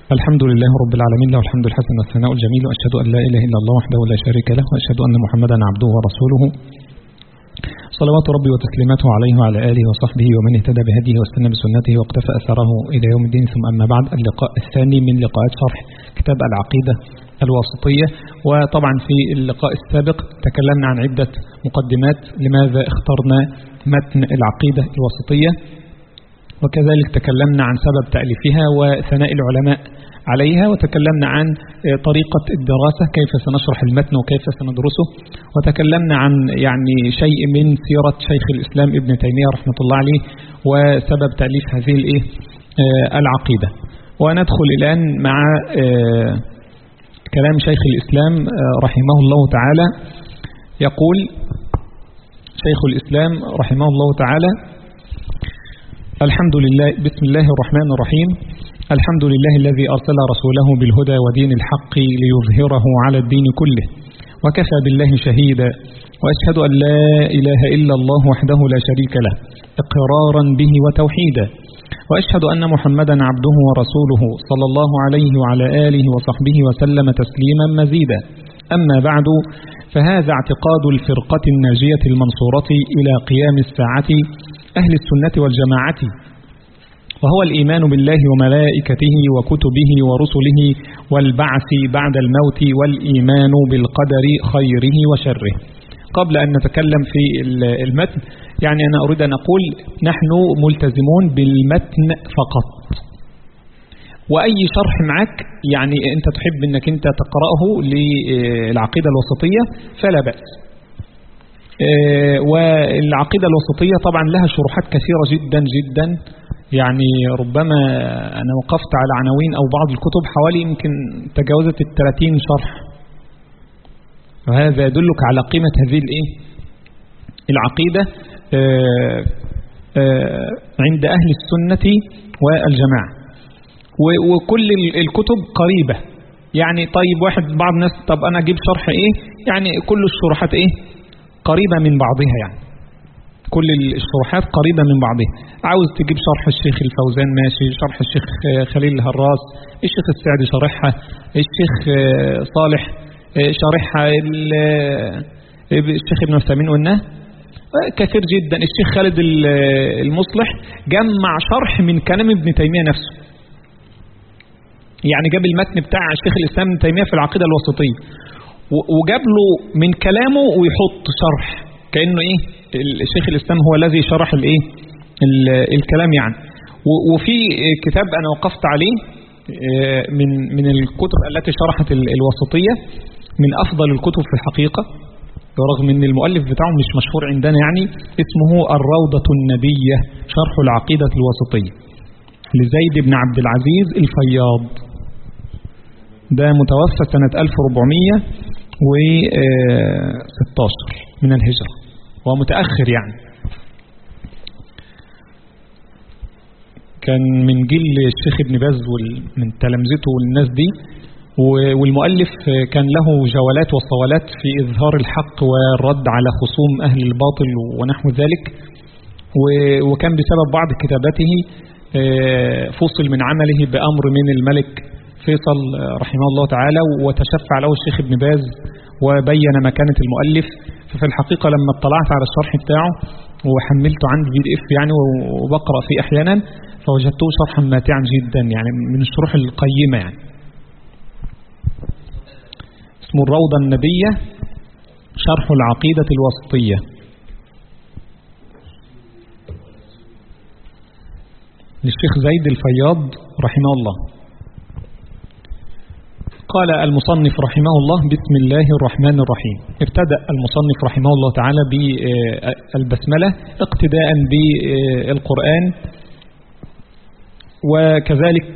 الحمد لله رب العالمين له الحمد الحسن والثناء الجميل وأشهد أن لا إله إلا الله وحده لا شريك له وأشهد أن محمدا عبده ورسوله صلوات ربي وتسليماته عليه وعلى آله وصحبه ومن اهتدى بهديه واستنى بسنته واقتفى أثره إلى يوم الدين ثم أما بعد اللقاء الثاني من لقاءات شرح كتاب العقيدة الواسطية وطبعا في اللقاء السابق تكلمنا عن عدة مقدمات لماذا اخترنا متن العقيدة الواسطية وكذلك تكلمنا عن سبب تأليفها وثناء العلماء عليها وتكلمنا عن طريقة الدراسة كيف سنشرح المتن وكيف سندرسه وتكلمنا عن يعني شيء من سيرة شيخ الإسلام ابن تيمية رحمة الله عليه وسبب تأليف هذه الإيه العقيدة وندخل الآن مع كلام شيخ الإسلام رحمه الله تعالى يقول شيخ الإسلام رحمه الله تعالى الحمد لله بسم الله الرحمن الرحيم الحمد لله الذي أرسل رسوله بالهدى ودين الحق ليظهره على الدين كله وكفى بالله شهيدا وأشهد أن لا إله إلا الله وحده لا شريك له إقرارا به وتوحيدا وأشهد أن محمدا عبده ورسوله صلى الله عليه وعلى آله وصحبه وسلم تسليما مزيدا أما بعد فهذا اعتقاد الفرقة الناجية المنصورة إلى قيام الساعة أهل السنة والجماعة وهو الإيمان بالله وملائكته وكتبه ورسله والبعث بعد الموت والإيمان بالقدر خيره وشره قبل أن نتكلم في المتن يعني أنا أريد أن أقول نحن ملتزمون بالمتن فقط وأي شرح معك يعني أنت تحب أنك أنت تقرأه للعقيدة الوسطية فلا بأس والعقيدة الوسطية طبعا لها شروحات كثيرة جدا جدا يعني ربما أنا وقفت على عناوين أو بعض الكتب حوالي يمكن تجاوزت الثلاثين شرح وهذا يدلك على قيمة هذه الإيه؟ العقيدة عند أهل السنة والجماعة وكل الكتب قريبة يعني طيب واحد بعض الناس طب أنا أجيب شرح إيه يعني كل الشروحات إيه قريبة من بعضها يعني كل الشروحات قريبة من بعضها عاوز تجيب شرح الشيخ الفوزان ماشي شرح الشيخ خليل الهراس الشيخ السعدي شارحها الشيخ صالح شارحها الشيخ ابن عثيمين قلنا كثير جدا الشيخ خالد المصلح جمع شرح من كلام ابن تيمية نفسه يعني جاب المتن بتاع الشيخ الإسلام ابن تيمية في العقيدة الوسطية وجاب له من كلامه ويحط شرح كأنه ايه الشيخ الإسلام هو الذي شرح الايه الكلام يعني وفي كتاب أنا وقفت عليه من من الكتب التي شرحت الوسطية من أفضل الكتب في الحقيقة رغم ان المؤلف بتاعه مش مشهور عندنا يعني اسمه الروضة النبية شرح العقيدة الوسطية لزيد بن عبد العزيز الفياض ده متوفى سنة 1416 من الهجرة ومتأخر يعني كان من جيل الشيخ ابن باز من تلامذته والناس دي والمؤلف كان له جولات وصولات في إظهار الحق والرد على خصوم أهل الباطل ونحو ذلك وكان بسبب بعض كتاباته فصل من عمله بأمر من الملك فيصل رحمه الله تعالى وتشفع له الشيخ ابن باز وبين مكانة المؤلف ففي الحقيقة لما اطلعت على الشرح بتاعه وحملته عندي بي دي اف يعني وبقرأ فيه أحيانا فوجدته شرحا ماتعا جدا يعني من الشروح القيمة يعني اسمه الروضة النبية شرح العقيدة الوسطية للشيخ زيد الفياض رحمه الله قال المصنف رحمه الله بسم الله الرحمن الرحيم ابتدأ المصنف رحمه الله تعالى بالبسملة اقتداء بالقرآن وكذلك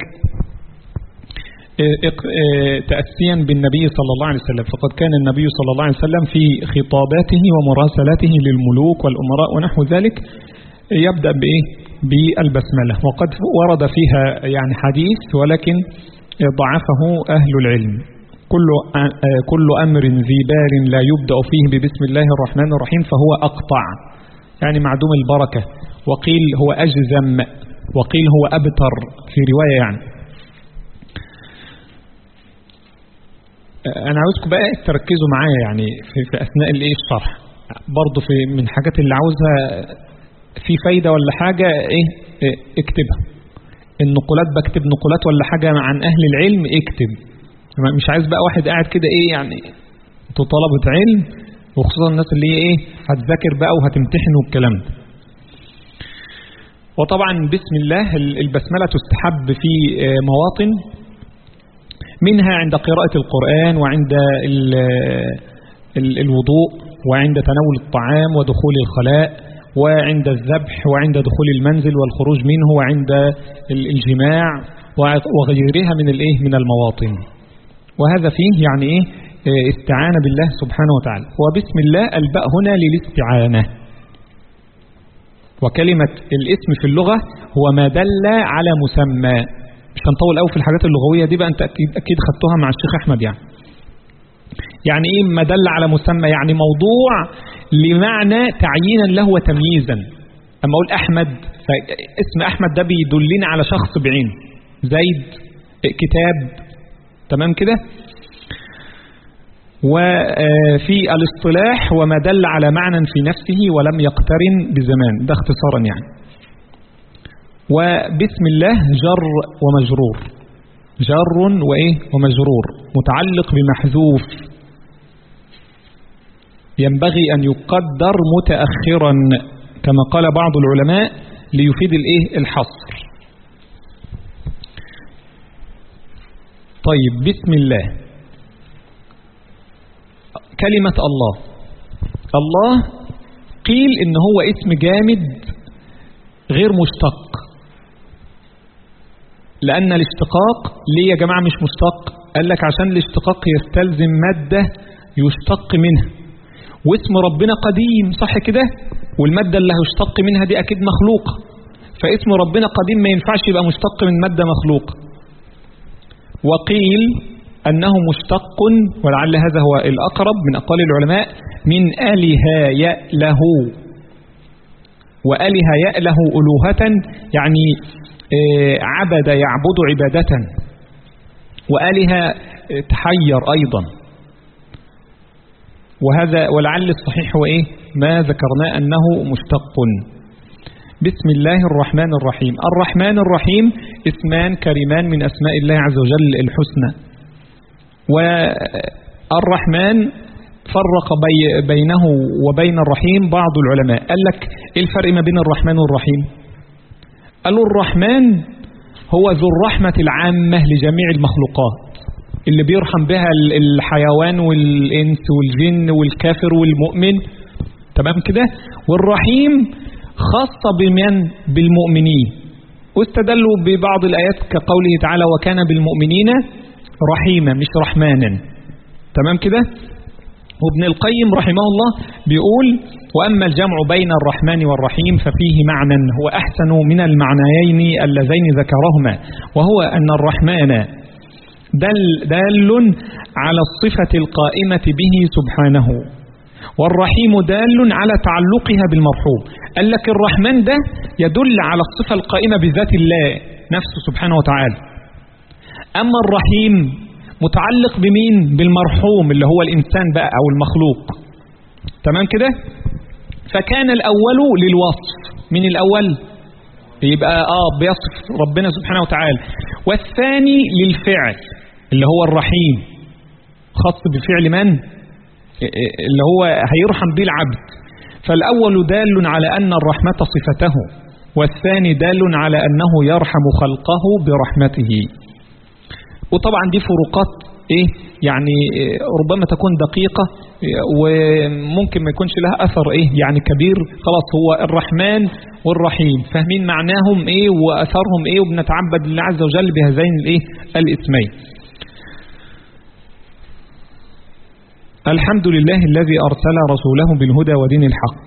تأسيا بالنبي صلى الله عليه وسلم فقد كان النبي صلى الله عليه وسلم في خطاباته ومراسلاته للملوك والأمراء ونحو ذلك يبدأ بإيه بالبسملة وقد ورد فيها يعني حديث ولكن ضعفه أهل العلم كل كل أمر ذي بال لا يبدأ فيه ببسم الله الرحمن الرحيم فهو أقطع يعني معدوم البركة وقيل هو أجزم وقيل هو أبتر في رواية يعني انا عاوزكم بقى تركزوا معايا يعني في, في اثناء الايه الشرح برضه في من الحاجات اللي عاوزها في فايدة ولا حاجة ايه, إيه اكتبها النقولات بكتب نقولات ولا حاجة عن اهل العلم اكتب مش عايز بقى واحد قاعد كده ايه يعني انتوا طلبة علم وخصوصا الناس اللي هي ايه هتذاكر بقى وهتمتحن والكلام ده وطبعا بسم الله البسملة تستحب في مواطن منها عند قراءة القرآن وعند الوضوء وعند تناول الطعام ودخول الخلاء وعند الذبح وعند دخول المنزل والخروج منه وعند الجماع وغيرها من الايه من المواطن وهذا فيه يعني ايه استعانة بالله سبحانه وتعالى وبسم الله الباء هنا للاستعانة وكلمة الاسم في اللغة هو ما دل على مسمى مش هنطول قوي في الحاجات اللغوية دي بقى انت اكيد, أكيد خدتوها مع الشيخ احمد يعني يعني ايه ما دل على مسمى يعني موضوع لمعنى تعيينا له وتمييزا اما اقول احمد فاسم احمد ده بيدلني على شخص بعينه زيد كتاب تمام كده وفي الاصطلاح وما دل على معنى في نفسه ولم يقترن بزمان ده اختصارا يعني وبسم الله جر ومجرور جر وإيه ومجرور متعلق بمحذوف ينبغي أن يقدر متأخرا كما قال بعض العلماء ليفيد الإيه الحصر طيب بسم الله كلمة الله الله قيل إن هو اسم جامد غير مشتق لأن الاشتقاق ليه يا جماعة مش مشتق قال لك عشان الاشتقاق يستلزم مادة يشتق منها واسم ربنا قديم صح كده والمادة اللي هيشتق منها دي أكيد مخلوقة فاسم ربنا قديم ما ينفعش يبقى مشتق من مادة مخلوقة وقيل أنه مشتق ولعل هذا هو الأقرب من أقوال العلماء من آله يأله وآله يأله ألوهة يعني عبد يعبد عبادة وآله تحير أيضا وهذا ولعل الصحيح هو إيه ما ذكرناه أنه مشتق بسم الله الرحمن الرحيم الرحمن الرحيم اسمان كريمان من أسماء الله عز وجل الحسنى والرحمن فرق بي بينه وبين الرحيم بعض العلماء قال لك إيه الفرق ما بين الرحمن والرحيم قالوا الرحمن هو ذو الرحمة العامة لجميع المخلوقات اللي بيرحم بها الحيوان والإنس والجن والكافر والمؤمن تمام كده والرحيم خاصة بمن بالمؤمنين واستدلوا ببعض الآيات كقوله تعالى وكان بالمؤمنين رحيما مش رحمانا تمام كده وابن القيم رحمه الله بيقول وأما الجمع بين الرحمن والرحيم ففيه معنى هو أحسن من المعنيين اللذين ذكرهما وهو أن الرحمن دل, دال على الصفة القائمة به سبحانه والرحيم دال على تعلقها بالمرحوم قال لك الرحمن ده يدل على الصفة القائمة بذات الله نفسه سبحانه وتعالى أما الرحيم متعلق بمين بالمرحوم اللي هو الإنسان بقى أو المخلوق تمام كده فكان الأول للوصف من الأول يبقى آه بيصف ربنا سبحانه وتعالى والثاني للفعل اللي هو الرحيم خاص بفعل من اللي هو هيرحم به العبد فالأول دال على أن الرحمة صفته والثاني دال على أنه يرحم خلقه برحمته وطبعا دي فروقات ايه يعني ربما تكون دقيقة وممكن ما يكونش لها اثر ايه يعني كبير خلاص هو الرحمن والرحيم فاهمين معناهم ايه واثرهم ايه وبنتعبد لله عز وجل بهذين الايه الاسمين الحمد لله الذي ارسل رسوله بالهدى ودين الحق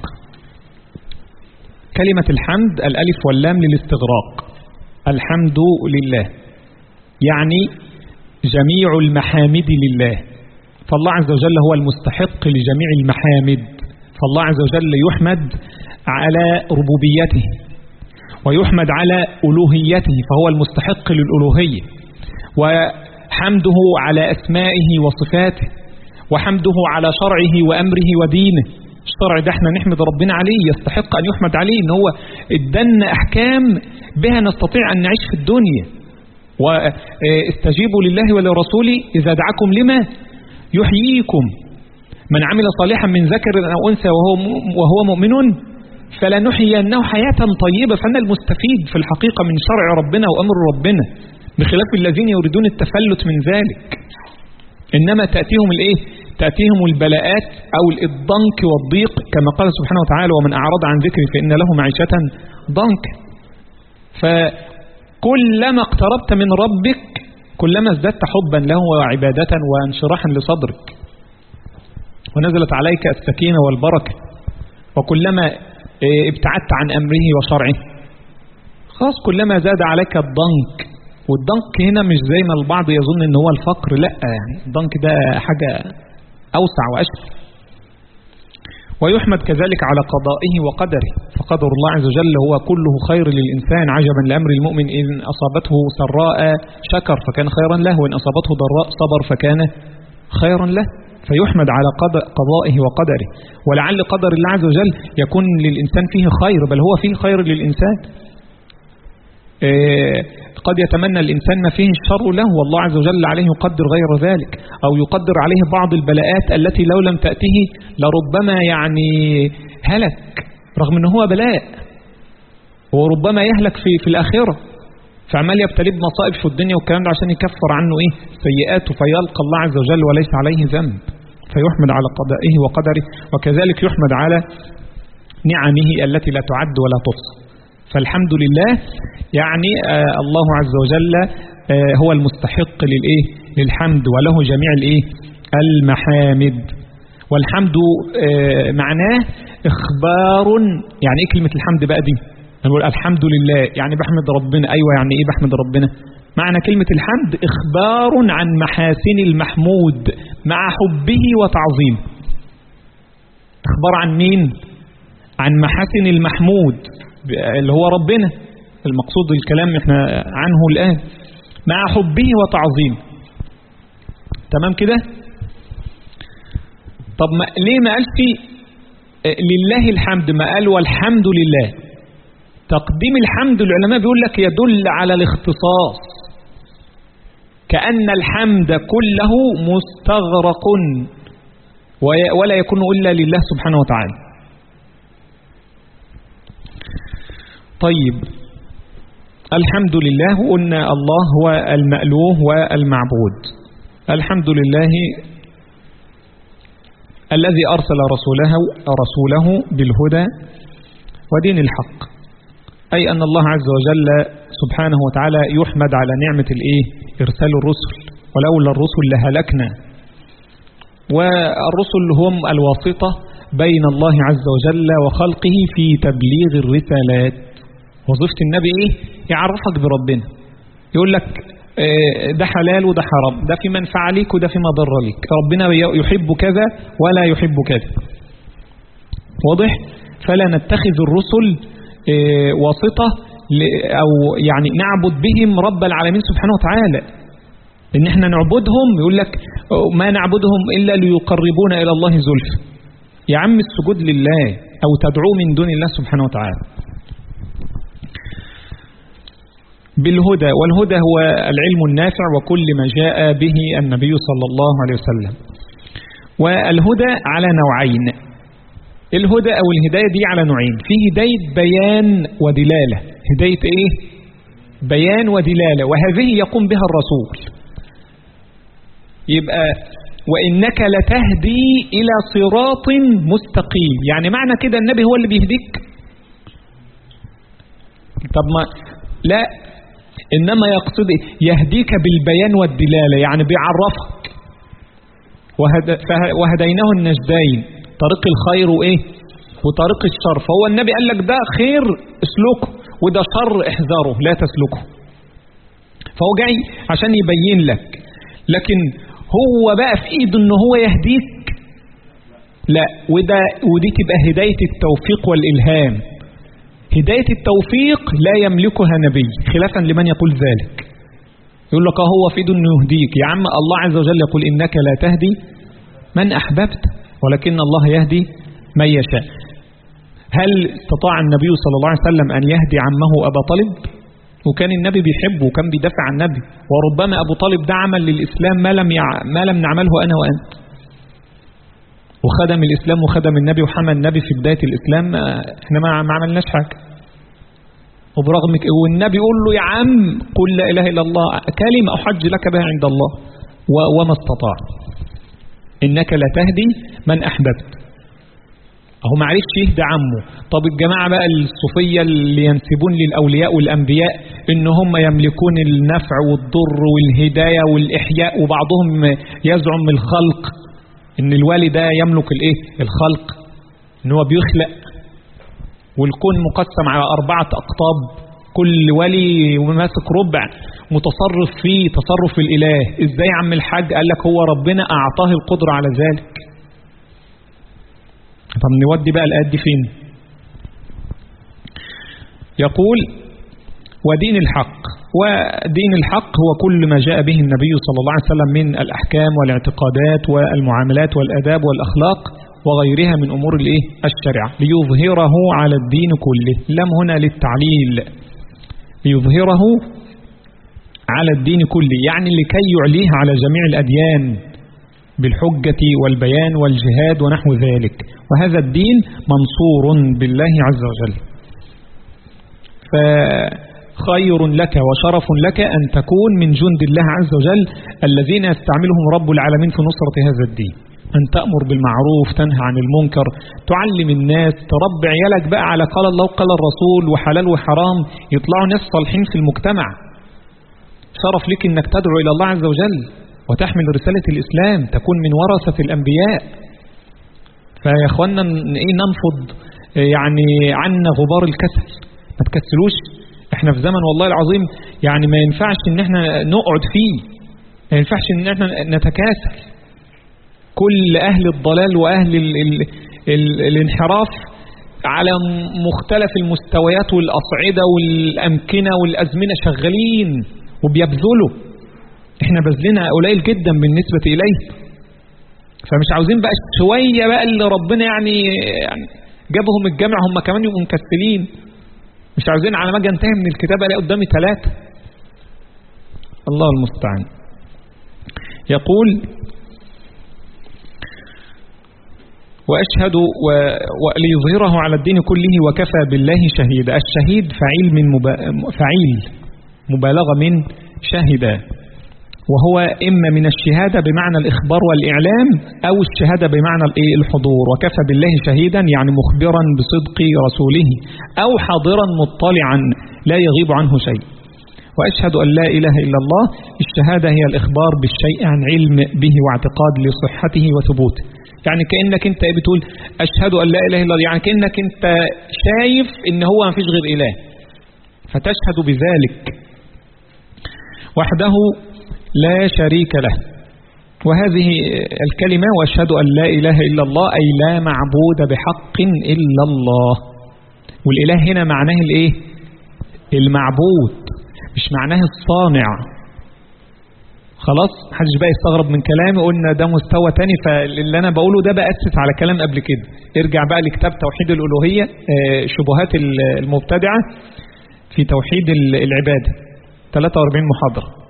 كلمة الحمد الالف واللام للاستغراق الحمد لله يعني جميع المحامد لله فالله عز وجل هو المستحق لجميع المحامد فالله عز وجل يحمد على ربوبيته ويحمد على ألوهيته فهو المستحق للألوهية حمده على أسمائه وصفاته وحمده على شرعه وأمره ودينه الشرع ده احنا نحمد ربنا عليه يستحق أن يحمد عليه ان هو ادنا أحكام بها نستطيع أن نعيش في الدنيا واستجيبوا لله ولرسوله إذا دعاكم لما يحييكم من عمل صالحا من ذكر أو أنثى وهو, وهو مؤمن فلنحيينه حياة طيبة فأنا المستفيد في الحقيقة من شرع ربنا وأمر ربنا بخلاف الذين يريدون التفلت من ذلك إنما تأتيهم الإيه؟ تأتيهم البلاءات أو الضنك والضيق كما قال سبحانه وتعالى ومن أعرض عن ذكري فإن له معيشة ضنك فكلما اقتربت من ربك كلما ازددت حبا له وعبادة وانشراحا لصدرك ونزلت عليك السكينة والبركة وكلما ابتعدت عن أمره وشرعه خلاص كلما زاد عليك الضنك والضنك هنا مش زي ما البعض يظن ان هو الفقر لا يعني الضنك ده حاجة أوسع وأشمل ويحمد كذلك على قضائه وقدره فقدر الله عز وجل هو كله خير للإنسان عجبا لأمر المؤمن إن أصابته سراء شكر فكان خيرا له وإن أصابته ضراء صبر فكان خيرا له فيحمد على قضائه وقدره ولعل قدر الله عز وجل يكون للإنسان فيه خير بل هو فيه خير للإنسان قد يتمنى الإنسان ما فيه الشر له والله عز وجل عليه يقدر غير ذلك أو يقدر عليه بعض البلاءات التي لو لم تأته لربما يعني هلك رغم أنه هو بلاء وربما يهلك في, في الآخرة فعمال يبتلي بمصائب في الدنيا والكلام ده عشان يكفر عنه إيه سيئاته فيلقى الله عز وجل وليس عليه ذنب فيحمد على قضائه وقدره وكذلك يحمد على نعمه التي لا تعد ولا تحصى فالحمد لله يعني آه الله عز وجل آه هو المستحق للإيه للحمد وله جميع الإيه المحامد والحمد آه معناه إخبار يعني إيه كلمة الحمد بقى دي نقول الحمد لله يعني بحمد ربنا أيوة يعني إيه بحمد ربنا معنى كلمة الحمد إخبار عن محاسن المحمود مع حبه وتعظيمه إخبار عن مين عن محاسن المحمود اللي هو ربنا المقصود الكلام احنا عنه الآن مع حبه وتعظيمه تمام كده طب ما ليه ما قالش لله الحمد ما قال والحمد لله تقديم الحمد العلماء بيقول لك يدل على الاختصاص كأن الحمد كله مستغرق ولا يكون إلا لله سبحانه وتعالى طيب الحمد لله قلنا الله هو المألوه والمعبود الحمد لله الذي أرسل رسوله, رسوله بالهدى ودين الحق أي أن الله عز وجل سبحانه وتعالى يحمد على نعمة الإيه؟ إرسال الرسل ولولا الرسل لهلكنا والرسل هم الواسطة بين الله عز وجل وخلقه في تبليغ الرسالات وظيفة النبي إيه؟ يعرفك بربنا يقول لك ده حلال وده حرام ده في منفعة ليك وده في مضر ليك ربنا يحب كذا ولا يحب كذا واضح فلا نتخذ الرسل واسطة أو يعني نعبد بهم رب العالمين سبحانه وتعالى إن احنا نعبدهم يقول لك ما نعبدهم إلا ليقربونا إلى الله زلف يا عم السجود لله أو تدعوه من دون الله سبحانه وتعالى بالهدى والهدى هو العلم النافع وكل ما جاء به النبي صلى الله عليه وسلم والهدى على نوعين الهدى أو الهداية دي على نوعين في هداية بيان ودلالة هداية إيه بيان ودلالة وهذه يقوم بها الرسول يبقى وإنك لتهدي إلى صراط مستقيم يعني معنى كده النبي هو اللي بيهديك طب ما لا إنما يقصد يهديك بالبيان والدلالة يعني بيعرفك وهد وهديناه النجدين طريق الخير وإيه وطريق الشر فهو النبي قال لك ده خير اسلكه وده شر احذره لا تسلكه فهو جاي عشان يبين لك لكن هو بقى في ايده ان هو يهديك لا وده ودي تبقى هداية التوفيق والإلهام هداية التوفيق لا يملكها نبي خلافا لمن يقول ذلك يقول لك هو في ايده انه يهديك يا عم الله عز وجل يقول انك لا تهدي من احببت ولكن الله يهدي من يشاء هل استطاع النبي صلى الله عليه وسلم ان يهدي عمه ابا طالب وكان النبي بيحبه وكان بيدافع عن النبي وربما ابو طالب ده عمل للاسلام ما لم يع... ما لم نعمله انا وانت وخدم الاسلام وخدم النبي وحمى النبي في بدايه الاسلام احنا ما, ما عملناش حاجه وبرغم والنبي يقول له يا عم قل لا اله الا الله كلمه احج لك بها عند الله و... وما استطاع انك لا تهدي من احببت اهو ما عرفش يهدى عمه طب الجماعة بقى الصوفية اللي ينسبون للأولياء والأنبياء إن هم يملكون النفع والضر والهداية والإحياء وبعضهم يزعم الخلق إن الوالي ده يملك الإيه الخلق إن هو بيخلق والكون مقسم على أربعة أقطاب كل ولي ماسك ربع متصرف فيه تصرف الإله إزاي يا عم الحاج قال لك هو ربنا أعطاه القدرة على ذلك طب نودي بقى الآيات دي فين يقول ودين الحق ودين الحق هو كل ما جاء به النبي صلى الله عليه وسلم من الأحكام والاعتقادات والمعاملات والأداب والأخلاق وغيرها من أمور الإيه؟ الشريعة ليظهره على الدين كله لم هنا للتعليل ليظهره على الدين كله يعني لكي يعليه على جميع الأديان بالحجة والبيان والجهاد ونحو ذلك وهذا الدين منصور بالله عز وجل فخير لك وشرف لك أن تكون من جند الله عز وجل الذين يستعملهم رب العالمين في نصرة هذا الدين أن تأمر بالمعروف تنهى عن المنكر تعلم الناس تربي عيالك بقى على قال الله وقال الرسول وحلال وحرام يطلعوا ناس صالحين في المجتمع شرف لك أنك تدعو إلى الله عز وجل وتحمل رسالة الإسلام تكون من ورثة الأنبياء فيا أخوانا إيه ننفض يعني عنا غبار الكسل ما تكسلوش احنا في زمن والله العظيم يعني ما ينفعش ان احنا نقعد فيه ما ينفعش ان احنا نتكاسل كل اهل الضلال واهل ال ال ال الانحراف على مختلف المستويات والأصعدة والأمكنة والأزمنة شغالين وبيبذلوا احنا بذلنا قليل جدا بالنسبة إليه فمش عاوزين بقى شوية بقى اللي ربنا يعني, يعني جابهم الجامع هم كمان يبقوا مكسلين مش عاوزين على ما اجي انتهي من الكتاب الاقي قدامي ثلاثة الله المستعان يقول وأشهد و... وليظهره على الدين كله وكفى بالله شهيدا الشهيد فعيل من مبا... فعيل مبالغة من شهد وهو إما من الشهادة بمعنى الإخبار والإعلام أو الشهادة بمعنى الحضور وكفى بالله شهيدا يعني مخبرا بصدق رسوله أو حاضرا مطلعا لا يغيب عنه شيء وأشهد أن لا إله إلا الله الشهادة هي الإخبار بالشيء عن علم به واعتقاد لصحته وثبوته يعني كأنك أنت بتقول أشهد أن لا إله إلا الله يعني كأنك أنت شايف إن هو ما فيش غير إله فتشهد بذلك وحده لا شريك له وهذه الكلمة وأشهد أن لا إله إلا الله أي لا معبود بحق إلا الله والإله هنا معناه الإيه المعبود مش معناه الصانع خلاص محدش بقى يستغرب من كلامي قلنا ده مستوى تاني فاللي أنا بقوله ده بأسس على كلام قبل كده ارجع بقى لكتاب توحيد الألوهية شبهات المبتدعة في توحيد العبادة 43 محاضرة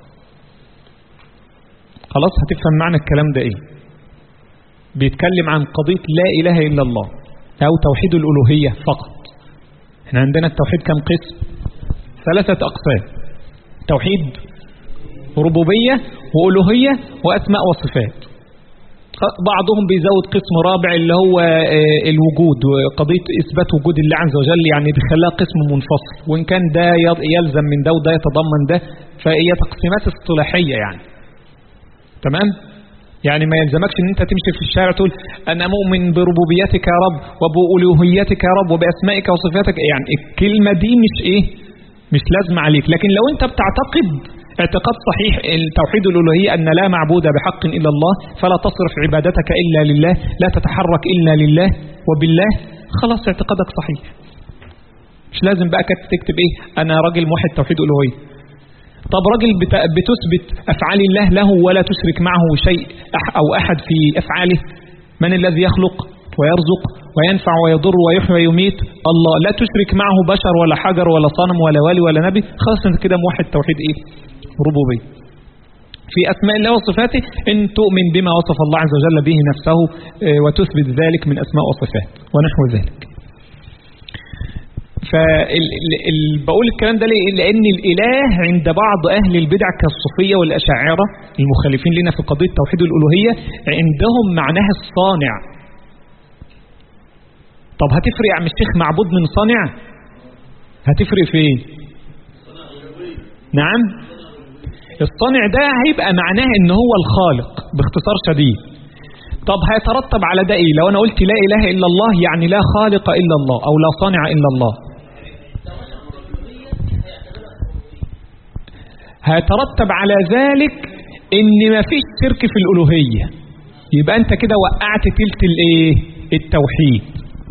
خلاص هتفهم معنى الكلام ده ايه بيتكلم عن قضية لا إله إلا الله أو توحيد الألوهية فقط احنا عندنا التوحيد كم قسم ثلاثة أقسام توحيد ربوبية وألوهية وأسماء وصفات بعضهم بيزود قسم رابع اللي هو الوجود قضية إثبات وجود الله عز وجل يعني بيخليها قسم منفصل وإن كان ده يلزم من ده وده يتضمن ده فهي تقسيمات اصطلاحية يعني تمام يعني ما يلزمكش ان انت تمشي في الشارع تقول انا مؤمن بربوبيتك يا رب وبألوهيتك يا رب وبأسمائك وصفاتك يعني الكلمة دي مش ايه مش لازمة عليك لكن لو انت بتعتقد اعتقاد صحيح توحيد الألوهية أن لا معبود بحق إلا الله فلا تصرف عبادتك إلا لله لا تتحرك إلا لله وبالله خلاص اعتقادك صحيح مش لازم بقى تكتب ايه انا راجل موحد توحيد ألوهية طب راجل بتثبت أفعال الله له ولا تشرك معه شيء أو أحد في أفعاله من الذي يخلق ويرزق وينفع ويضر ويحيي ويميت الله لا تشرك معه بشر ولا حجر ولا صنم ولا والي ولا نبي خلاص انت كده موحد توحيد ايه ربوبيه في أسماء الله وصفاته إن تؤمن بما وصف الله عز وجل به نفسه وتثبت ذلك من أسماء وصفات ونحو ذلك فبقول الكلام ده ليه؟ لأن الإله عند بعض أهل البدع كالصوفية والأشاعرة المخالفين لنا في قضية توحيد الألوهية عندهم معناها الصانع طب هتفرق يا عم الشيخ معبود من صانع هتفرق فين نعم الصانع ده هيبقى معناه ان هو الخالق باختصار شديد طب هيترتب على ده ايه لو انا قلت لا اله الا الله يعني لا خالق الا الله او لا صانع الا الله هيترتب على ذلك ان ما فيش شرك في الالوهية يبقى انت كده وقعت تلت الايه التوحيد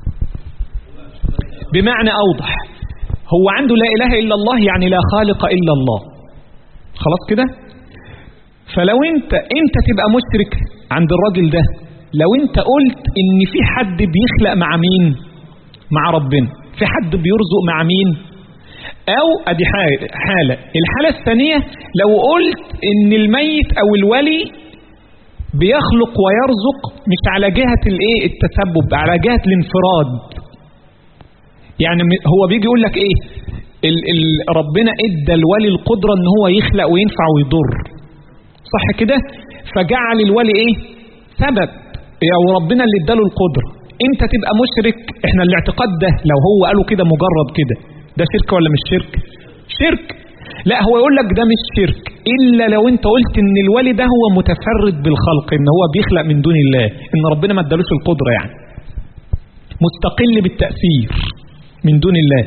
بمعنى اوضح هو عنده لا اله الا الله يعني لا خالق الا الله خلاص كده فلو انت انت تبقى مشرك عند الراجل ده لو انت قلت ان في حد بيخلق مع مين مع ربنا في حد بيرزق مع مين او ادي حالة الحالة الثانية لو قلت ان الميت او الولي بيخلق ويرزق مش على جهة الايه التسبب على جهة الانفراد يعني هو بيجي يقول لك ايه ال ال ربنا ادى الولي القدرة ان هو يخلق وينفع ويضر صح كده فجعل الولي ايه سبب او يعني ربنا اللي اداله القدرة انت تبقى مشرك احنا الاعتقاد ده لو هو قالوا كده مجرد كده ده شرك ولا مش شرك شرك لا هو يقول لك ده مش شرك الا لو انت قلت ان الولي ده هو متفرد بالخلق ان هو بيخلق من دون الله ان ربنا ما ادالوش القدرة يعني مستقل بالتأثير من دون الله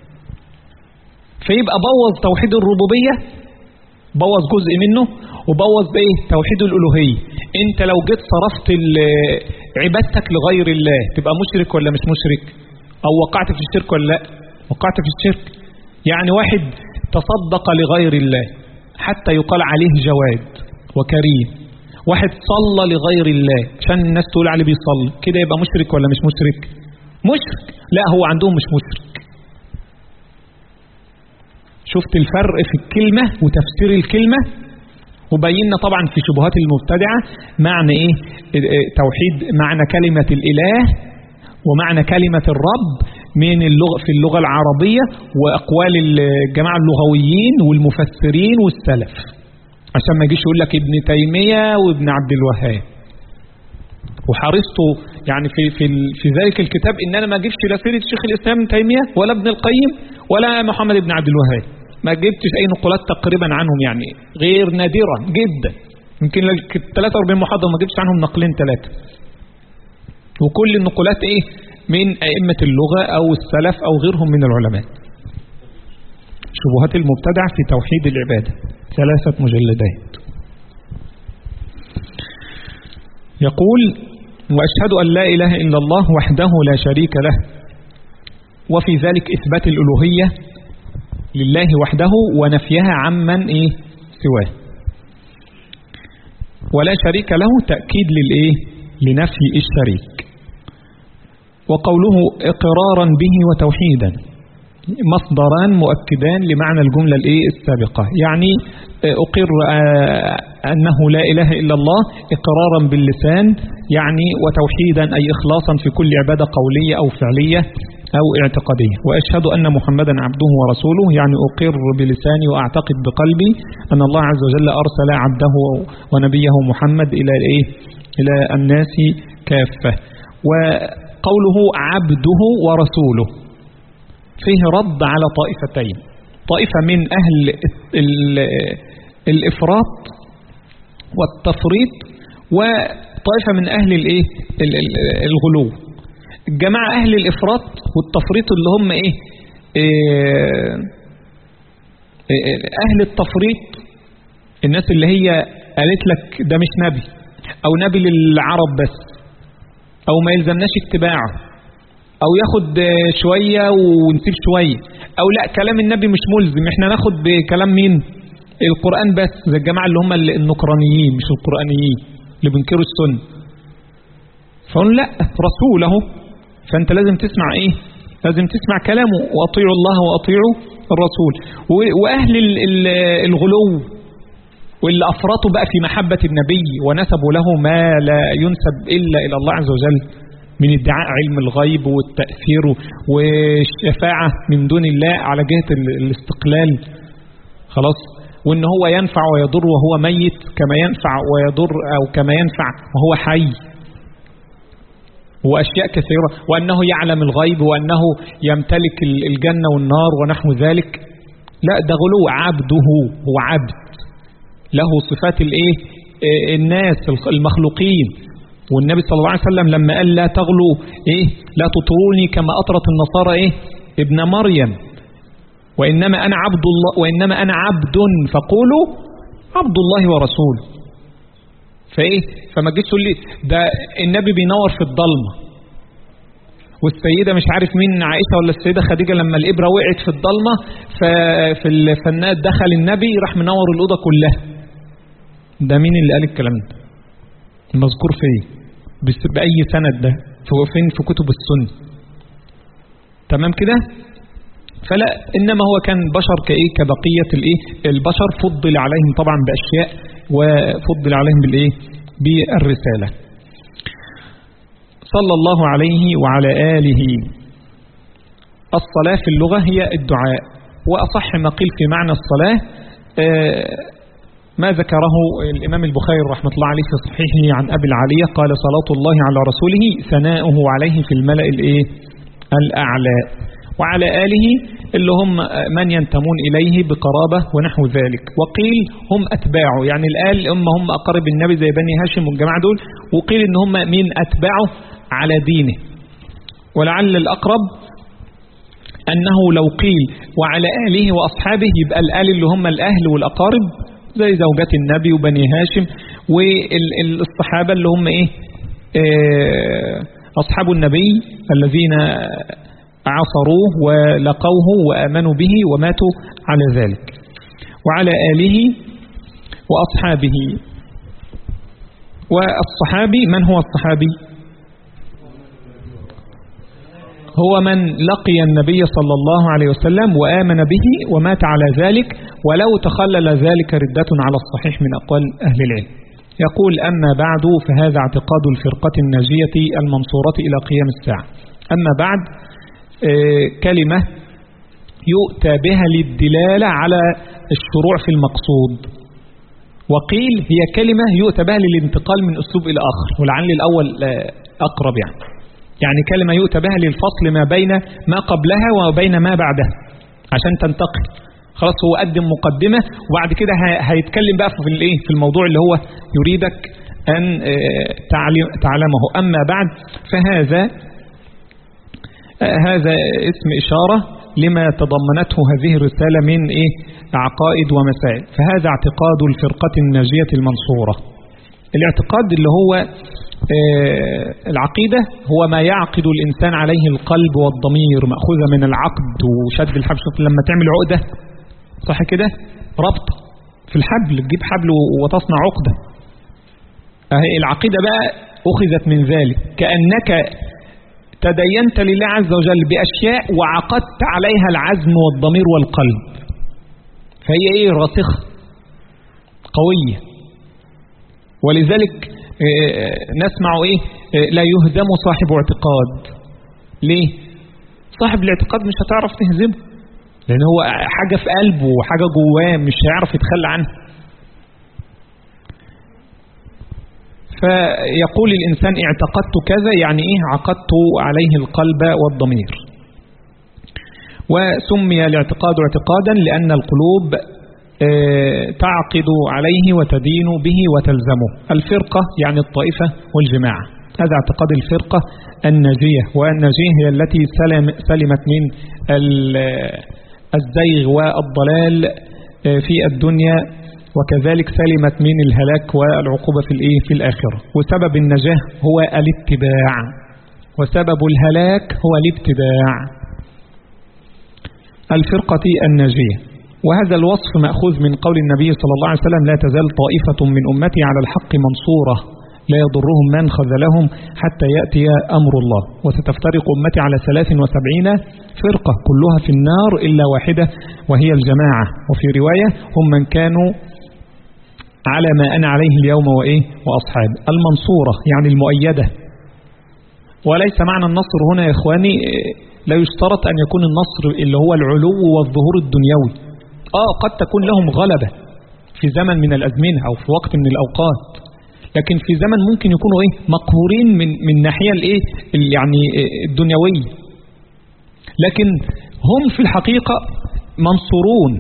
فيبقى بوظ توحيد الربوبية بوظ جزء منه وبوظ ايه توحيد الالوهيه انت لو جيت صرفت عبادتك لغير الله تبقى مشرك ولا مش مشرك او وقعت في الشرك ولا لا وقعت في الشرك يعني واحد تصدق لغير الله حتى يقال عليه جواد وكريم واحد صلى لغير الله عشان الناس تقول عليه بيصلي كده يبقى مشرك ولا مش مشرك مشرك لا هو عندهم مش مشرك شفت الفرق في الكلمة وتفسير الكلمة وبينا طبعا في شبهات المبتدعة معنى ايه توحيد معنى كلمة الاله ومعنى كلمة الرب من اللغة في اللغة العربية واقوال الجماعة اللغويين والمفسرين والسلف عشان ما يجيش يقول لك ابن تيمية وابن عبد الوهاب وحرصت يعني في في في ذلك الكتاب ان انا ما اجيبش لا سيره شيخ الاسلام ابن تيميه ولا ابن القيم ولا محمد بن عبد الوهاب ما جبتش اي نقولات تقريبا عنهم يعني غير نادرة جدا يمكن 43 محاضرة ما جبتش عنهم نقلين ثلاثة وكل النقولات ايه من ائمة اللغة او السلف او غيرهم من العلماء شبهات المبتدع في توحيد العبادة ثلاثة مجلدات يقول وأشهد أن لا إله إلا الله وحده لا شريك له وفي ذلك إثبات الألوهية لله وحده ونفيها عمن إيه سواه ولا شريك له تأكيد للإيه لنفي الشريك وقوله إقرارا به وتوحيدا مصدران مؤكدان لمعنى الجملة الإيه السابقة يعني أقر أنه لا إله إلا الله إقرارا باللسان يعني وتوحيدا أي إخلاصا في كل عبادة قولية أو فعلية أو اعتقادية وأشهد أن محمدا عبده ورسوله يعني أقر بلساني وأعتقد بقلبي أن الله عز وجل أرسل عبده ونبيه محمد إلى إيه إلى الناس كافة وقوله عبده ورسوله فيه رد على طائفتين طائفة من أهل الإفراط والتفريط وطائفة من أهل الإيه الغلو الجماعة أهل الإفراط والتفريط اللي هم إيه, إيه أهل التفريط الناس اللي هي قالت لك ده مش نبي أو نبي للعرب بس أو ما يلزمناش اتباعه أو ياخد شوية ونسيب شوية أو لا كلام النبي مش ملزم احنا ناخد بكلام مين القرآن بس زي الجماعة اللي هم النكرانيين مش القرآنيين اللي بينكروا السنة فقالوا لا رسوله فأنت لازم تسمع إيه لازم تسمع كلامه وأطيعوا الله وأطيعوا الرسول وأهل الغلو واللي أفرطوا بقى في محبة النبي ونسبوا له ما لا ينسب إلا إلى الله عز وجل من ادعاء علم الغيب والتأثير والشفاعة من دون الله على جهة الاستقلال خلاص وإن هو ينفع ويضر وهو ميت كما ينفع ويضر أو كما ينفع وهو حي وأشياء كثيرة وأنه يعلم الغيب وأنه يمتلك الجنة والنار ونحو ذلك لا ده غلو عبده هو عبد له صفات الايه الناس المخلوقين والنبي صلى الله عليه وسلم لما قال لا تغلوا ايه لا تطروني كما اطرت النصارى ايه ابن مريم وانما انا عبد الله وانما انا عبد فقولوا عبد الله ورسوله فايه فما تجيش تقول لي ده النبي بينور في الضلمه والسيدة مش عارف مين عائشة ولا السيدة خديجة لما الإبرة وقعت في الضلمة ففي الفناد دخل النبي راح منور الأوضة كلها ده مين اللي قال الكلام ده المذكور في ايه بأي سند ده هو فين في كتب السنة تمام كده فلا إنما هو كان بشر كإيه كبقية الإيه البشر فضل عليهم طبعا بأشياء وفضل عليهم بالإيه بالرسالة صلى الله عليه وعلى آله الصلاة في اللغة هي الدعاء وأصح ما قيل في معنى الصلاة ما ذكره الإمام البخاري رحمة الله عليه في صحيحه عن أبي العالية قال صلاة الله على رسوله ثناؤه عليه في الملأ الإيه الأعلى وعلى آله اللي هم من ينتمون إليه بقرابة ونحو ذلك وقيل هم أتباعه يعني الآل هم هم أقرب النبي زي بني هاشم والجماعة دول وقيل إن هم من أتباعه على دينه ولعل الأقرب أنه لو قيل وعلى آله وأصحابه يبقى الآل اللي هم الأهل والأقارب زي زوجات النبي وبني هاشم والصحابة اللي هم إيه أصحاب النبي الذين عصروه ولقوه وآمنوا به وماتوا على ذلك وعلى آله وأصحابه والصحابي من هو الصحابي هو من لقي النبي صلى الله عليه وسلم وآمن به ومات على ذلك ولو تخلل ذلك ردة على الصحيح من أقوال أهل العلم يقول أما بعد فهذا اعتقاد الفرقة الناجية المنصورة إلى قيام الساعة أما بعد كلمة يؤتى بها للدلالة على الشروع في المقصود وقيل هي كلمة يؤتى بها للانتقال من أسلوب إلى آخر ولعل الأول أقرب يعني يعني كلمة يؤتى بها للفصل ما بين ما قبلها وبين ما بعدها عشان تنتقل خلاص هو قدم مقدمة وبعد كده هيتكلم بقى في الايه في الموضوع اللي هو يريدك أن تعلمه أما بعد فهذا هذا اسم إشارة لما تضمنته هذه الرسالة من إيه عقائد ومسائل فهذا اعتقاد الفرقة الناجية المنصورة الاعتقاد اللي هو العقيدة هو ما يعقد الإنسان عليه القلب والضمير مأخوذة من العقد وشد الحبل لما تعمل عقدة صح كده ربط في الحبل تجيب حبل وتصنع عقدة العقيدة بقى أخذت من ذلك كأنك تدينت لله عز وجل بأشياء وعقدت عليها العزم والضمير والقلب فهي ايه راسخة قوية ولذلك نسمع ايه لا يهزم صاحب اعتقاد ليه صاحب الاعتقاد مش هتعرف تهزمه لان هو حاجة في قلبه وحاجة جواه مش هيعرف يتخلى عنها فيقول الإنسان اعتقدت كذا يعني إيه عقدت عليه القلب والضمير وسمي الاعتقاد اعتقادا لأن القلوب تعقد عليه وتدين به وتلزمه الفرقة يعني الطائفة والجماعة هذا اعتقاد الفرقة الناجية والناجية هي التي سلم سلمت من الزيغ والضلال في الدنيا وكذلك سلمت من الهلاك والعقوبة في الايه في الآخرة وسبب النجاة هو الاتباع وسبب الهلاك هو الابتداع الفرقة الناجية وهذا الوصف مأخوذ من قول النبي صلى الله عليه وسلم لا تزال طائفة من أمتي على الحق منصورة لا يضرهم من خذلهم حتى يأتي أمر الله وستفترق أمتي على 73 فرقة كلها في النار إلا واحدة وهي الجماعة وفي رواية هم من كانوا على ما أنا عليه اليوم وإيه وأصحاب المنصورة يعني المؤيدة وليس معنى النصر هنا يا إخواني لا يشترط أن يكون النصر اللي هو العلو والظهور الدنيوي آه قد تكون لهم غلبة في زمن من الأزمنة أو في وقت من الأوقات لكن في زمن ممكن يكونوا إيه مقهورين من من ناحية الإيه يعني الدنيوية لكن هم في الحقيقة منصورون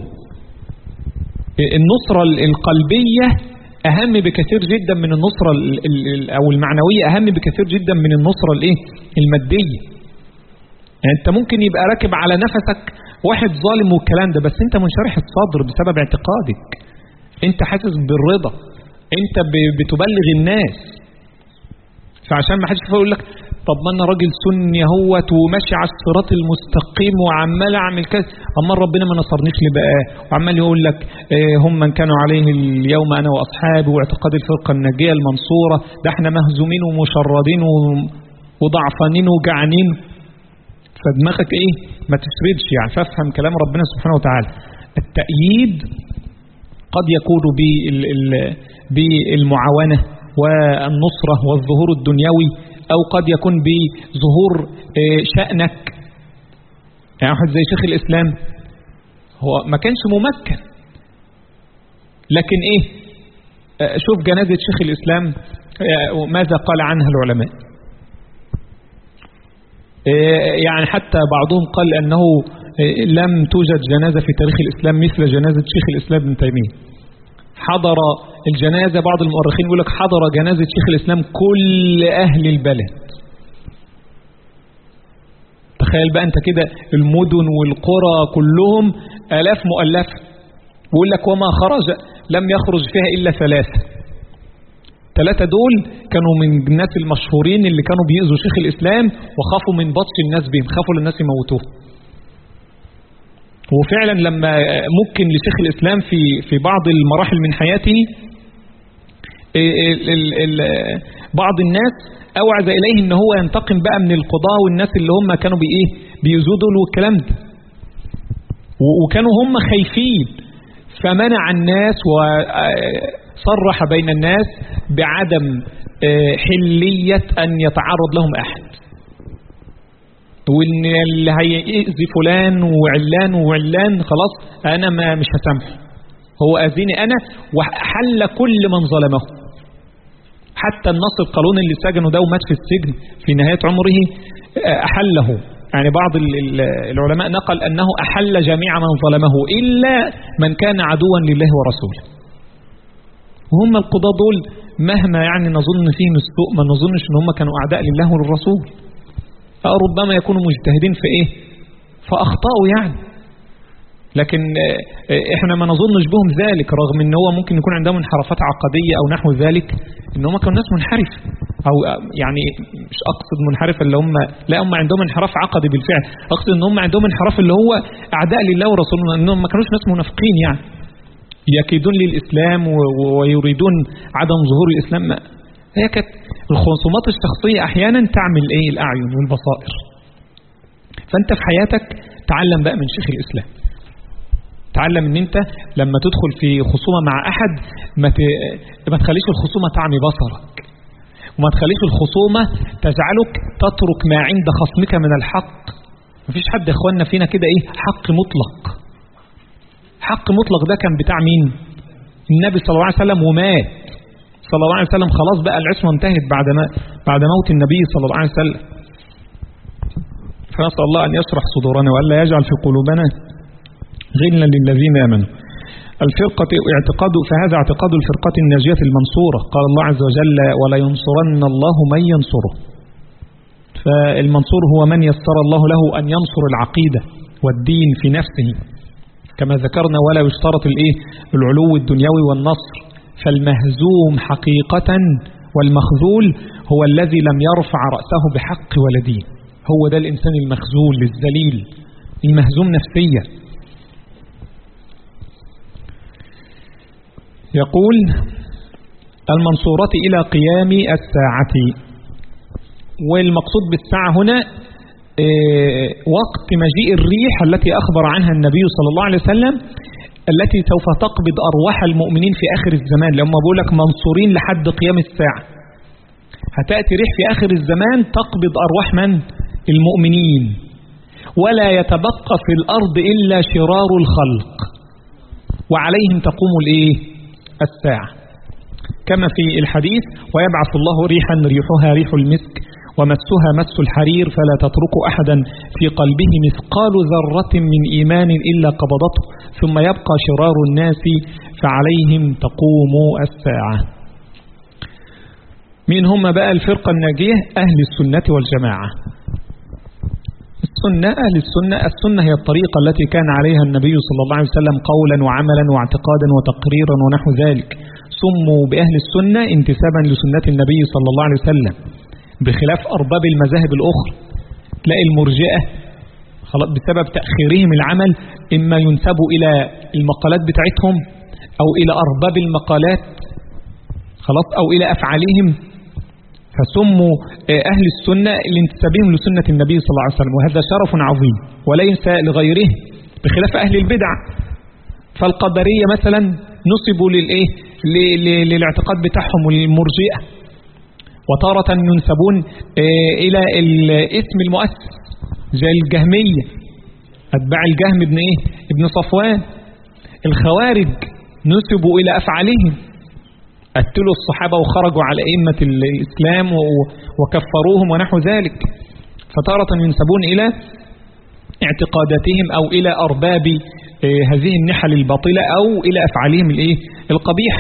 النصرة القلبية أهم بكثير جدا من النصرة أو المعنوية أهم بكثير جدا من النصرة الإيه المادية يعني أنت ممكن يبقى راكب على نفسك واحد ظالم والكلام ده بس أنت منشرح الصدر بسبب اعتقادك أنت حاسس بالرضا أنت بتبلغ الناس فعشان ما حدش يقول لك طب ما انا راجل سني اهوت وماشي على الصراط المستقيم وعمال اعمل كذا اما ربنا ما نصرنيش ليه بقى وعمال يقول لك اه هم من كانوا عليه اليوم انا واصحابي واعتقاد الفرقه الناجيه المنصوره ده احنا مهزومين ومشردين وضعفانين وجعانين فدماغك ايه ما تسردش يعني فافهم كلام ربنا سبحانه وتعالى التأييد قد يكون بالمعاونة والنصرة والظهور الدنيوي أو قد يكون بظهور شأنك يعني واحد زي شيخ الإسلام هو ما كانش ممكن لكن إيه شوف جنازة شيخ الإسلام ماذا قال عنها العلماء يعني حتى بعضهم قال أنه لم توجد جنازة في تاريخ الإسلام مثل جنازة شيخ الإسلام ابن تيمية حضر الجنازة بعض المؤرخين يقول لك حضر جنازة شيخ الإسلام كل أهل البلد تخيل بقى أنت كده المدن والقرى كلهم آلاف مؤلفة ويقول لك وما خرج لم يخرج فيها إلا ثلاثة ثلاثة دول كانوا من الناس المشهورين اللي كانوا بيأذوا شيخ الإسلام وخافوا من بطش الناس بهم خافوا للناس يموتوه وفعلا لما ممكن لشيخ الإسلام في في بعض المراحل من حياته ال ال ال بعض الناس أوعز إليه إن هو ينتقم بقى من القضاء والناس اللي هم كانوا بإيه بيؤذوا دول والكلام ده وكانوا هم خايفين فمنع الناس وصرح بين الناس بعدم حلية أن يتعرض لهم أحد وان اللي هيأذي فلان وعلان وعلان خلاص انا ما مش هسامحه هو اذيني انا وحل كل من ظلمه حتى النصر القانون اللي سجنه ده ومات في السجن في نهاية عمره احله يعني بعض العلماء نقل انه احل جميع من ظلمه الا من كان عدوا لله ورسوله وهم القضاة دول مهما يعني نظن فيهم السوء ما نظنش ان هم كانوا اعداء لله وللرسول ربما يكونوا مجتهدين في ايه فاخطأوا يعني لكن احنا ما نظنش بهم ذلك رغم ان هو ممكن يكون عندهم انحرافات عقدية او نحو ذلك ان هم كانوا ناس منحرف او يعني مش اقصد منحرف اللي هم لا هم عندهم انحراف عقدي بالفعل اقصد ان هم عندهم انحراف اللي هو اعداء لله ورسوله انهم ما كانوش ناس منافقين يعني يكيدون للاسلام ويريدون عدم ظهور الاسلام هي كانت الخصومات الشخصية أحيانا تعمل إيه الأعين والبصائر فأنت في حياتك تعلم بقى من شيخ الإسلام تعلم ان انت لما تدخل في خصومة مع احد ما, ت... ما تخليش الخصومة تعمي بصرك وما تخليش الخصومة تجعلك تترك ما عند خصمك من الحق مفيش حد يا اخوانا فينا كده ايه حق مطلق حق مطلق ده كان بتاع مين النبي صلى الله عليه وسلم ومات صلى الله عليه وسلم خلاص بقى العصمة انتهت بعد ما بعد موت النبي صلى الله عليه وسلم فنسأل الله أن يشرح صدورنا وألا يجعل في قلوبنا غلا للذين آمنوا الفرقة اعتقاد فهذا اعتقاد الفرقة الناجية المنصورة قال الله عز وجل ولا ينصرن الله من ينصره فالمنصور هو من يسر الله له أن ينصر العقيدة والدين في نفسه كما ذكرنا ولا يشترط الايه العلو الدنيوي والنصر فالمهزوم حقيقة والمخذول هو الذي لم يرفع رأسه بحق ولا دين هو ده الإنسان المخذول الذليل المهزوم نفسيا يقول المنصورة إلى قيام الساعة والمقصود بالساعة هنا وقت مجيء الريح التي أخبر عنها النبي صلى الله عليه وسلم التي سوف تقبض أرواح المؤمنين في آخر الزمان لما بقول لك منصورين لحد قيام الساعة هتأتي ريح في آخر الزمان تقبض أرواح من؟ المؤمنين ولا يتبقى في الأرض إلا شرار الخلق وعليهم تقوم الإيه؟ الساعة كما في الحديث ويبعث الله ريحا ريحها ريح المسك ومسها مس الحرير فلا تترك أحدا في قلبه مثقال ذرة من إيمان إلا قبضته ثم يبقى شرار الناس فعليهم تقوم الساعة مين هم بقى الفرقة الناجية أهل السنة والجماعة السنة أهل السنة السنة هي الطريقة التي كان عليها النبي صلى الله عليه وسلم قولا وعملا واعتقادا وتقريرا ونحو ذلك سموا بأهل السنة انتسابا لسنة النبي صلى الله عليه وسلم بخلاف أرباب المذاهب الأخرى تلاقي المرجئة خلاص بسبب تأخيرهم العمل إما ينسبوا إلى المقالات بتاعتهم أو إلى أرباب المقالات خلاص أو إلى أفعالهم فسموا أهل السنة لانتسابهم لسنة النبي صلى الله عليه وسلم وهذا شرف عظيم وليس لغيره بخلاف أهل البدع فالقدرية مثلا نصبوا للإيه للاعتقاد بتاعهم المرجئة وتارة ينسبون إلى الاسم المؤسس زي الجهمية أتباع الجهم ابن إيه ابن صفوان الخوارج نسبوا إلى أفعالهم قتلوا الصحابة وخرجوا على أئمة الإسلام وكفروهم ونحو ذلك فتارة ينسبون إلى اعتقاداتهم أو إلى أرباب هذه النحل الباطلة أو إلى أفعالهم الإيه القبيح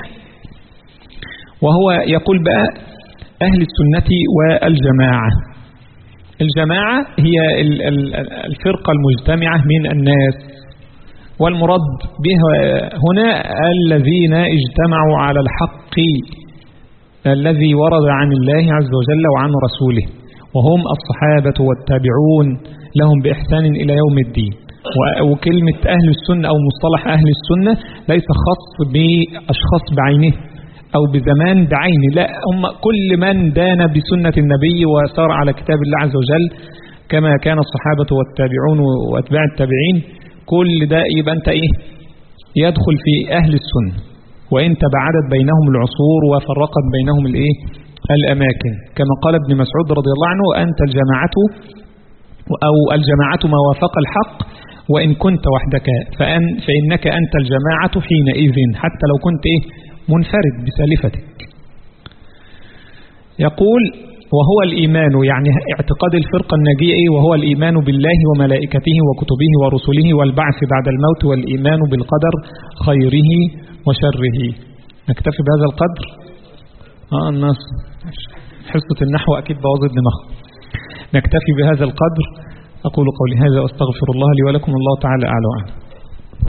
وهو يقول بقى أهل السنة والجماعة الجماعة هي الفرقة المجتمعة من الناس والمراد بها هنا الذين اجتمعوا على الحق الذي ورد عن الله عز وجل وعن رسوله وهم الصحابة والتابعون لهم بإحسان إلى يوم الدين وكلمة أهل السنة أو مصطلح أهل السنة ليس خاص بأشخاص بعينه أو بزمان بعينه لا هم كل من دان بسنة النبي وسار على كتاب الله عز وجل كما كان الصحابة والتابعون وأتباع التابعين كل ده يبقى أنت إيه يدخل في أهل السنة وإن تبعدت بينهم العصور وفرقت بينهم الإيه الأماكن كما قال ابن مسعود رضي الله عنه أنت الجماعة أو الجماعة ما وافق الحق وإن كنت وحدك فأن فإنك أنت الجماعة حينئذ حتى لو كنت إيه منفرد بسالفتك يقول وهو الإيمان يعني اعتقاد الفرقة الناجية إيه وهو الإيمان بالله وملائكته وكتبه ورسله والبعث بعد الموت والإيمان بالقدر خيره وشره نكتفي بهذا القدر آه الناس حصة النحو أكيد بوظت دماغهم نكتفي بهذا القدر أقول قولي هذا وأستغفر الله لي ولكم الله تعالى أعلى وأعلم